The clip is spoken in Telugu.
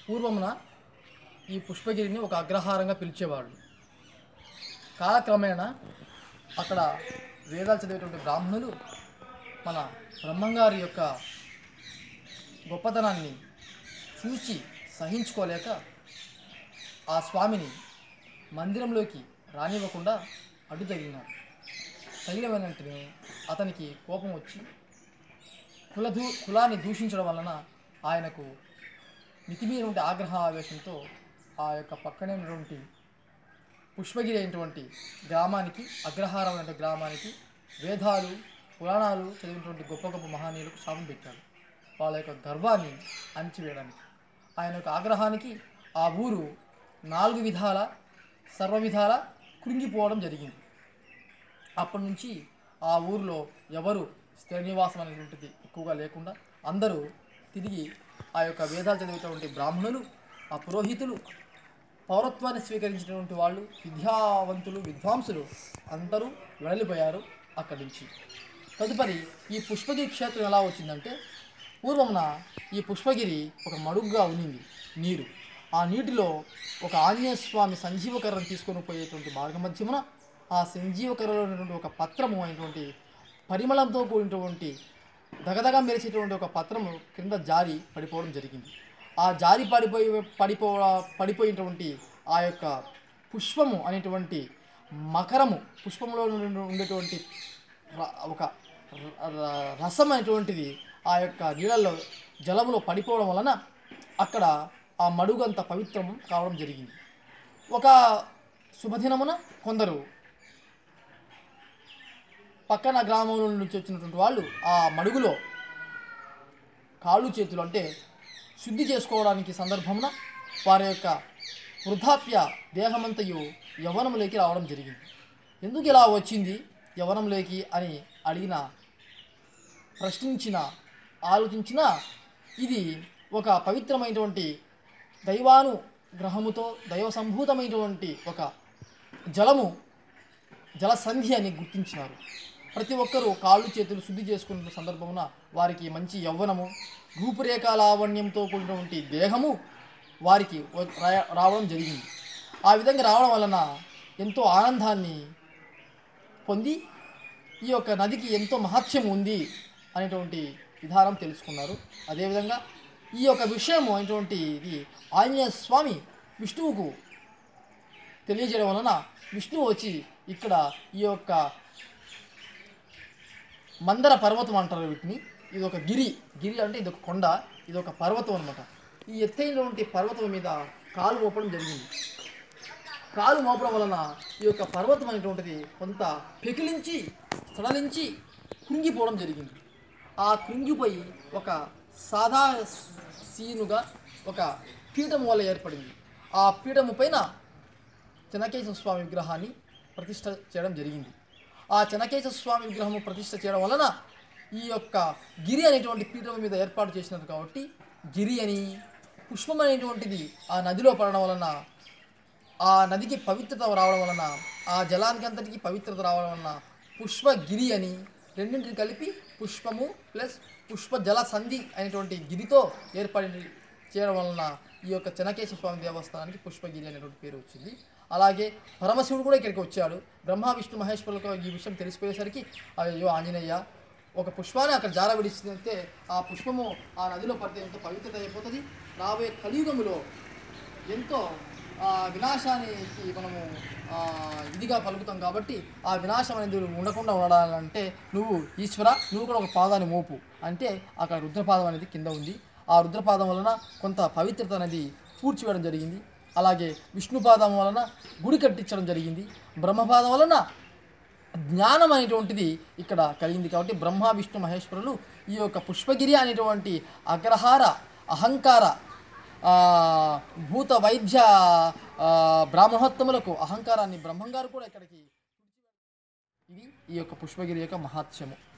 పూర్వమున ఈ పుష్పగిరిని ఒక అగ్రహారంగా పిలిచేవాళ్ళు కాలక్రమేణా అక్కడ వేదాలు చదివేటువంటి బ్రాహ్మణులు మన బ్రహ్మంగారి యొక్క గొప్పతనాన్ని చూచి సహించుకోలేక ఆ స్వామిని మందిరంలోకి రానివ్వకుండా అడ్డు తగిలినారు తగిలిన వెంటనే అతనికి కోపం వచ్చి కుల దూ కులాన్ని దూషించడం వలన ఆయనకు మితిమీరినటువంటి ఆగ్రహ ఆవేశంతో ఆ యొక్క పక్కనే ఉన్నటువంటి పుష్పగిరి అయినటువంటి గ్రామానికి అగ్రహారమైన గ్రామానికి వేదాలు పురాణాలు చదివినటువంటి గొప్ప గొప్ప మహనీయులకు శాపం పెట్టాడు వాళ్ళ యొక్క గర్వాన్ని అణిచివేయడానికి ఆయన యొక్క ఆగ్రహానికి ఆ ఊరు నాలుగు విధాల సర్వ విధాల కృంగిపోవడం జరిగింది అప్పటి నుంచి ఆ ఊరిలో ఎవరు స్థిర నివాసం అనేటువంటిది ఎక్కువగా లేకుండా అందరూ తిరిగి ఆ యొక్క వేదాలు చదివేటువంటి బ్రాహ్మణులు ఆ పురోహితులు పౌరత్వాన్ని స్వీకరించినటువంటి వాళ్ళు విద్యావంతులు విద్వాంసులు అందరూ వెడలిపోయారు అక్కడి నుంచి తదుపరి ఈ పుష్పగిరి క్షేత్రం ఎలా వచ్చిందంటే పూర్వమున ఈ పుష్పగిరి ఒక మడుగ్గా ఉన్నింది నీరు ఆ నీటిలో ఒక ఆంజనేయ స్వామి సంజీవకర్రను తీసుకొని పోయేటువంటి మార్గ మధ్యమున ఆ సంజీవకర్రలో ఉన్నటువంటి ఒక పత్రము అయినటువంటి పరిమళంతో కూడినటువంటి దగదగ మెరిసేటువంటి ఒక పత్రము క్రింద జారి పడిపోవడం జరిగింది ఆ జారి పడిపోయి పడిపో పడిపోయినటువంటి ఆ యొక్క పుష్పము అనేటువంటి మకరము పుష్పంలో ఉండే- ఉండేటువంటి ర- ఒక ర- ర- రసం అనేటువంటిది ఆ యొక్క నీళ్ళల్లో జలములో పడిపోవడం వలన అక్కడ ఆ మడుగంత పవిత్రం కావడం జరిగింది ఒక శుభదినమున కొందరు పక్కన గ్రామంలో నుంచి వచ్చినటువంటి వాళ్ళు ఆ మడుగులో కాళ్ళు చేతులు అంటే శుద్ధి చేసుకోవడానికి సందర్భమున వారి యొక్క వృద్ధాప్య దేహమంతయు యవ్వనంలోకి రావడం జరిగింది ఎందుకు ఇలా వచ్చింది యవ్వనంలోకి అని అడిగిన ప్రశ్నించిన ఆలోచించిన ఇది ఒక పవిత్రమైనటువంటి దైవాను గ్రహముతో దైవ సంభూతమైనటువంటి ఒక జలము జలసంధి అని గుర్తించినారు ప్రతి ఒక్కరూ కాళ్ళు చేతులు శుద్ధి చేసుకున్న సందర్భమున వారికి మంచి యవ్వనము రూపురేఖ లావణ్యంతో కూడినటువంటి దేహము వారికి వ- రా- రావడం జరిగింది ఆ విధంగా రావడం వలన ఎంతో ఆనందాన్ని పొంది ఈ యొక్క నదికి ఎంతో మహత్యం ఉంది అనేటువంటి విధానం తెలుసుకున్నారు అదేవిధంగా ఈ యొక్క విషయం అయినటువంటి ఇది ఆంజనేయ స్వామి విష్ణువుకు తెలియజేయడం వలన విష్ణువు వచ్చి ఇక్కడ ఈ యొక్క మందర పర్వతం అంటారు వీటిని ఇది ఒక గిరి గిరి అంటే ఇది ఒక కొండ ఇది ఒక పర్వతం అనమాట ఈ ఎత్తైనటువంటి పర్వతం మీద కాలు మోపడం జరిగింది కాలు మోపడం వలన ఈ యొక్క పర్వతం అనేటువంటిది కొంత పెకిలించి సడలించి కృంగిపోవడం జరిగింది ఆ కృంగిపోయి ఒక సాదా సీనుగా ఒక పీఠం వల్ల ఏర్పడింది ఆ పీఠము పైన చెనకేశ్వర స్వామి విగ్రహాన్ని ప్రతిష్ట చేయడం జరిగింది ఆ చెనకేశ్వర స్వామి విగ్రహము ప్రతిష్ట చేయడం వలన ఈ యొక్క గిరి అనేటువంటి పీఠం మీద ఏర్పాటు చేసినారు కాబట్టి గిరి అని పుష్పం అనేటువంటిది ఆ నదిలో పడడం వలన ఆ నదికి పవిత్రత రావడం వలన ఆ జలానికి అంతటికి పవిత్రత రావడం వలన పుష్పగిరి అని రెండింటిని కలిపి పుష్పము ప్లస్ పుష్ప జల సంధి అనేటువంటి గిరితో ఏర్పడి చేయడం వలన ఈ యొక్క చెనకేశ్వర స్వామి దేవస్థానానికి పుష్పగిరి అనేటువంటి పేరు వచ్చింది అలాగే పరమశివుడు కూడా ఇక్కడికి వచ్చాడు బ్రహ్మ విష్ణు మహేశ్వరులకు ఈ విషయం తెలిసిపోయేసరికి అయ్యో ఆంజనేయ ఒక పుష్పాన్ని అక్కడ జార విడిస్తే ఆ పుష్పము ఆ నదిలో పడితే ఎంతో పవిత్రత అయిపోతుంది రాబోయే కలియుగములో ఎంతో ఆ, వినాశానికి మనము ఆ, ఇదిగా పలుకుతాం కాబట్టి ఆ వినాశం అనేది ఉండకుండా ఉండాలంటే నువ్వు ఈశ్వర నువ్వు కూడా ఒక పాదాన్ని మోపు అంటే అక్కడ రుద్రపాదం అనేది కింద ఉంది ఆ రుద్రపాదం వలన కొంత పవిత్రత అనేది పూడ్చివేయడం జరిగింది అలాగే విష్ణుపాదం వలన గుడి కట్టించడం జరిగింది బ్రహ్మపాదం వలన జ్ఞానం అనేటువంటిది ఇక్కడ కలిగింది కాబట్టి బ్రహ్మ విష్ణు మహేశ్వరులు ఈ యొక్క పుష్పగిరి అనేటువంటి అగ్రహార అహంకార ఆ, భూత వైద్య ఆ, బ్రాహ్మణోత్తములకు అహంకారాన్ని బ్రహ్మంగారు కూడా ఇక్కడికి ఇది ఈ యొక్క పుష్పగిరి యొక్క మహాత్మ్యము